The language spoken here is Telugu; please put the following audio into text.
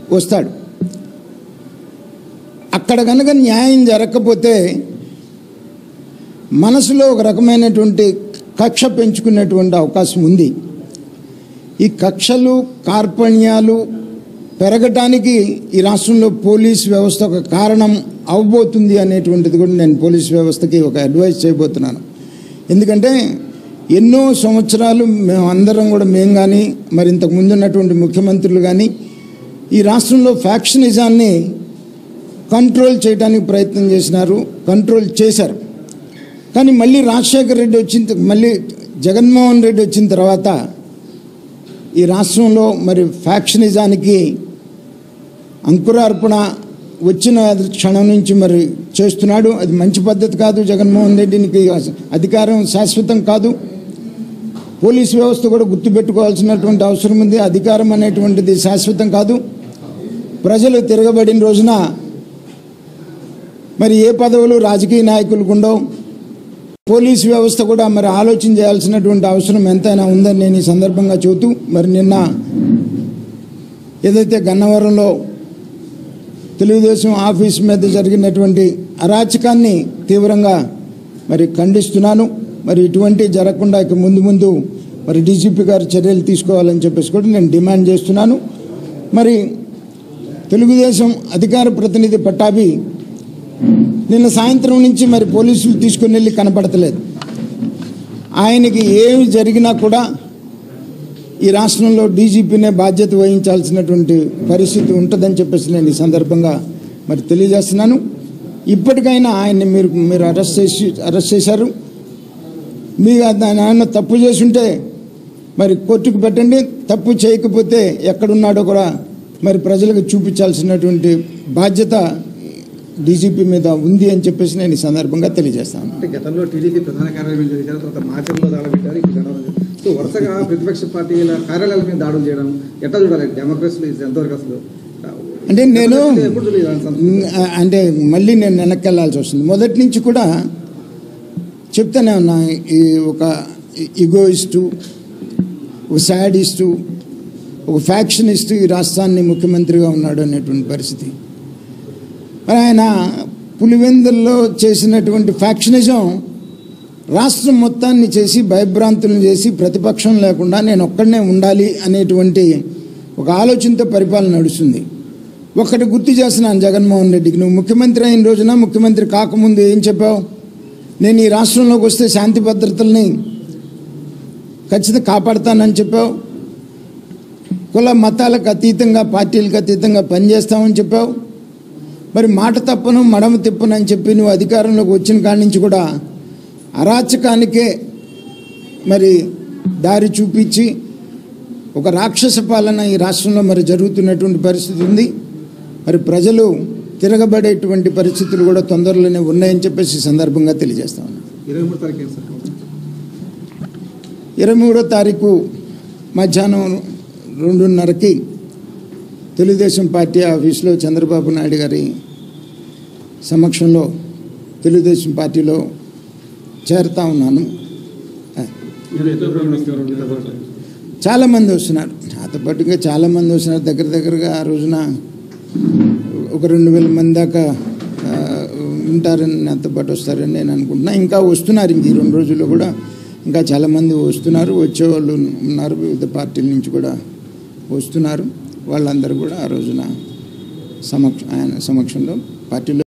వస్తాడు అక్కడ కనుక న్యాయం జరగకపోతే మనసులో ఒక రకమైనటువంటి కక్ష పెంచుకునేటువంటి అవకాశం ఉంది ఈ కక్షలు కార్పణ్యాలు పెరగటానికి ఈ రాష్ట్రంలో పోలీస్ వ్యవస్థ ఒక కారణం అవబోతుంది అనేటువంటిది కూడా నేను పోలీస్ వ్యవస్థకి ఒక అడ్వైస్ చేయబోతున్నాను ఎందుకంటే ఎన్నో సంవత్సరాలు మేము అందరం కూడా మేము కానీ మరి ఇంతకు ముందు ఉన్నటువంటి ముఖ్యమంత్రులు కానీ ఈ రాష్ట్రంలో ఫ్యాక్షనిజాన్ని కంట్రోల్ చేయడానికి ప్రయత్నం చేసినారు కంట్రోల్ చేశారు కానీ మళ్ళీ రాజశేఖర్ రెడ్డి వచ్చిన మళ్ళీ జగన్మోహన్ రెడ్డి వచ్చిన తర్వాత ఈ రాష్ట్రంలో మరి ఫ్యాక్షనిజానికి అంకురార్పణ వచ్చిన క్షణం నుంచి మరి చేస్తున్నాడు అది మంచి పద్ధతి కాదు జగన్మోహన్ రెడ్డికి అధికారం శాశ్వతం కాదు పోలీస్ వ్యవస్థ కూడా గుర్తుపెట్టుకోవాల్సినటువంటి అవసరం ఉంది అధికారం అనేటువంటిది శాశ్వతం కాదు ప్రజలు తిరగబడిన రోజున మరి ఏ పదవులు రాజకీయ నాయకులకు ఉండవు పోలీస్ వ్యవస్థ కూడా మరి ఆలోచన చేయాల్సినటువంటి అవసరం ఎంతైనా ఉందని నేను ఈ సందర్భంగా చెబుతూ మరి నిన్న ఏదైతే గన్నవరంలో తెలుగుదేశం ఆఫీస్ మీద జరిగినటువంటి అరాచకాన్ని తీవ్రంగా మరి ఖండిస్తున్నాను మరి ఇటువంటి జరగకుండా ఇక ముందు ముందు మరి డీజీపీ గారు చర్యలు తీసుకోవాలని చెప్పేసి కూడా నేను డిమాండ్ చేస్తున్నాను మరి తెలుగుదేశం అధికార ప్రతినిధి పట్టాభి నిన్న సాయంత్రం నుంచి మరి పోలీసులు తీసుకుని వెళ్ళి కనపడతలేదు ఆయనకి ఏమి జరిగినా కూడా ఈ రాష్ట్రంలో డీజీపీనే బాధ్యత వహించాల్సినటువంటి పరిస్థితి ఉంటుందని చెప్పేసి నేను ఈ సందర్భంగా మరి తెలియజేస్తున్నాను ఇప్పటికైనా ఆయన్ని మీరు మీరు అరెస్ట్ చేసి అరెస్ట్ చేశారు మీ ఆయన తప్పు చేసి ఉంటే మరి కోర్టుకు పెట్టండి తప్పు చేయకపోతే ఎక్కడున్నాడో కూడా మరి ప్రజలకు చూపించాల్సినటువంటి బాధ్యత డీజీపీ మీద ఉంది అని చెప్పేసి నేను ఈ సందర్భంగా తెలియజేస్తాను అంటే గతంలో టీడీపీ ప్రధాన కార్యాలయం చేశారు తర్వాత మాచర్లో దాడులు పెట్టారు ఇప్పుడు గన్నవరం చేశారు. సో వరుసగా ప్రతిపక్ష పార్టీల కార్యాలయాల మీద దాడులు చేయడం ఎట్లా చూడాలి డెమోక్రసీలో ఇది ఎంతవరకు అసలు అంటే నేను ఎప్పుడు చూడలేదు ఇలాంటి సంస్కృతి. మ్, అంటే మళ్ళీ నేను వెనక్కి వెళ్ళాల్సి వస్తుంది మొదటి నుంచి కూడా చెప్తానే ఉన్నా ఈ ఒక ఇగోయిస్టు ఒక సాడిస్టు ఒక ఫ్యాక్షనిస్ట్ ఈ రాష్ట్రాన్ని ముఖ్యమంత్రిగా ఉన్నాడు అనేటువంటి పరిస్థితి మరి ఆయన పులివెందుల్లో చేసినటువంటి ఫ్యాక్షనిజం రాష్ట్రం మొత్తాన్ని చేసి భయభ్రాంతులను చేసి ప్రతిపక్షం లేకుండా నేను ఒక్కడనే ఉండాలి అనేటువంటి ఒక ఆలోచనతో పరిపాలన నడుస్తుంది ఒక్కటి గుర్తు చేస్తున్నాను జగన్మోహన్ రెడ్డికి నువ్వు ముఖ్యమంత్రి అయిన రోజున ముఖ్యమంత్రి కాకముందు ఏం చెప్పావు నేను ఈ రాష్ట్రంలోకి వస్తే శాంతి భద్రతల్ని ఖచ్చితంగా కాపాడుతానని చెప్పావు కుల మతాలకు అతీతంగా పార్టీలకు అతీతంగా పనిచేస్తామని చెప్పావు మరి మాట తప్పను మడమ తిప్పను అని చెప్పి నువ్వు అధికారంలోకి వచ్చిన కాడి నుంచి కూడా అరాచకానికే మరి దారి చూపించి ఒక రాక్షస పాలన ఈ రాష్ట్రంలో మరి జరుగుతున్నటువంటి పరిస్థితి ఉంది మరి ప్రజలు తిరగబడేటువంటి పరిస్థితులు కూడా తొందరలోనే ఉన్నాయని చెప్పేసి ఈ సందర్భంగా తెలియజేస్తా ఉన్నాను ఇరవై మూడు తారీఖు ఏం సార్ ఇరవై మూడో తారీఖు మధ్యాహ్నం రెండున్నరకి తెలుగుదేశం పార్టీ ఆఫీసులో చంద్రబాబు నాయుడు గారి సమక్షంలో తెలుగుదేశం పార్టీలో చేరుతా ఉన్నాను చాలామంది వస్తున్నారు నాతో పాటుగా చాలామంది వస్తున్నారు దగ్గర దగ్గరగా ఆ రోజున ఒక రెండు వేల మంది దాకా ఆ, ఉంటారని నాతో పాటు వస్తారని నేను అనుకుంటున్నా ఇంకా వస్తున్నారు ఇంక ఈ రెండు రోజుల్లో కూడా ఇంకా చాలామంది వస్తున్నారు వచ్చేవాళ్ళు ఉన్నారు వివిధ పార్టీల నుంచి కూడా వస్తున్నారు వాళ్ళందరూ కూడా ఆ రోజున సమక్ష ఆయన సమక్షంలో పార్టీలో